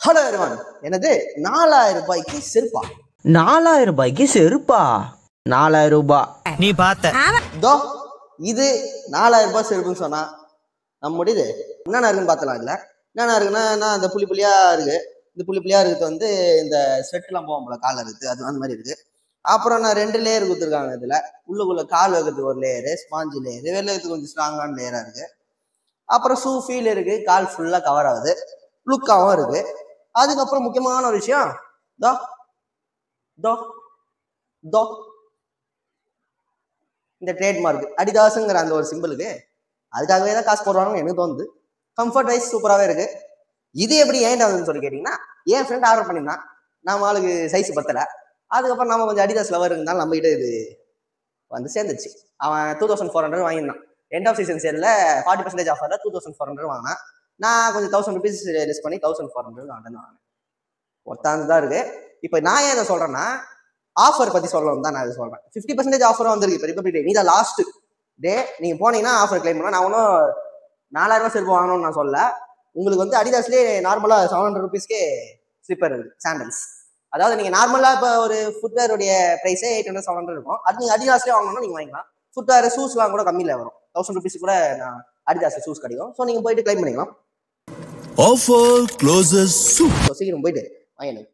Hello எருவான் எனது நாலாயிரம் ரூபாய்க்கு செருப்பா நாலாயிரம் ரூபாய்க்கு செருப்பா நாலாயிரம் ரூபாய் நீ பார்த்த இதோ இது நாலாயிரம் ரூபாய் செருப்புன்னு சொன்னா நம்ம முடியுது என்னென்ன இருக்குன்னு பார்த்தலாம் இல்லை என்னென்ன இருக்குன்னா நான் அந்த புள்ளி புள்ளியா இருக்கு இந்த புள்ளி புள்ளியா இருக்கிறது வந்து இந்த ஸ்வெட்லாம் போவோம் போல காலில் இருக்குது அது அந்த மாதிரி இருக்கு அப்புறம் நான் ரெண்டு லேயர் கொடுத்துருக்காங்க இதுல உள்ளுக்குள்ள கால் வைக்கிறதுக்கு ஒரு லேயரு ஸ்பாஞ்சு லேயரு வெளில வைக்கிறதுக்கு கொஞ்சம் ஸ்ட்ராங்கான லேயரா இருக்கு அப்புறம் ஷூ ஃபீல் இருக்கு கால் ஃபுல்லா கவர் ஆகுது லுக்காவும் இருக்கு அதுக்கப்புறம் முக்கியமான ஒரு விஷயம் தோ தோ தோ இந்த ட்ரேட்மார்க் அடிதாஸுங்கிற அந்த ஒரு சிம்பிளுக்கு அதுக்காகவே தான் காசு போடுறாங்கன்னு எனக்கு தோணுது கம்ஃபர்ட் வைஸ் சூப்பராகவே இருக்கு இது எப்படி ஏன்டா வந்துன்னு சொல்லி கேட்டிங்கன்னா என் ஃப்ரெண்ட் ஆர்டர் பண்ணியிருந்தான் நம்ம ஆளுக்கு சைஸ் பத்தலை அதுக்கப்புறம் நம்ம கொஞ்சம் அடிதாஸ் லவர் இருந்தாலும் நம்ம கிட்ட இது வந்து சேர்ந்துச்சு அவன் டூ தௌசண்ட் ஃபோர் ஹண்ட்ரட் வாங்கியிருந்தான் எண்ட் ஆஃப் சீசன் சேலில் ஃபார்ட்டி பர்சன்டேஜ் ஆஃபரில் டூ தௌசண்ட் ஃபோர் ஹண்ட்ரட் வாங்கினேன் நான் கொஞ்சம் தௌசண்ட் ருபீஸ் லெஸ் பண்ணி தௌசண்ட் ஃபோர் ஹண்ட்ரட் வாங்கினேன் வாங்கினேன் ஒருத்தாந்து தான் இருக்கு இப்போ நான் ஏன் இதை சொல்கிறேன்னா ஆஃபர் பற்றி சொல்லணும் தான் நான் இதை சொல்கிறேன் ஃபிஃப்டி பர்சன்டேஜ் ஆஃபரும் வந்திருக்கு இப்போ ரிப்பப்ளிக் டே நீ தான் லாஸ்ட் டே நீங்கள் போனீங்கன்னா ஆஃபர் கிளைம் பண்ணலாம் நான் ஒன்றும் நாலாயிரம் ரூபாய் செருப்பு வாங்கணும்னு நான் சொல்ல உங்களுக்கு வந்து அடிதாஸ்லேயே நார்மலாக செவன் ஹண்ட்ரட் ருபீஸ்க்கே ஸ்லிப்பர் இருக்குது சாண்டல்ஸ் அதாவது நீங்கள் நார்மலாக இப்போ ஒரு ஃபுட்வேருடைய ப்ரைஸே எயிட் ஹண்ட்ரட் செவன் ஹண்ட்ரட் இருக்கும் அது நீங்கள் அடிதாஸ்லேயே வாங்கணும்னா நீங்கள் வாங்கிக்கலாம் ஃபுட்வேர் ஷூஸ்லாம் கூட கம்மியில் வரும் தௌசண்ட் ருபீஸ் கூட நான் அடிதாஸ் ஷூஸ் கிடைக்கும் ஸோ நீங்கள் போயிட்டு கிளைம் பண்ணிக்கலாம் Offer closes soon. ஸோ சீக்கிரம் போயிட்டு வாங்கிடுங்க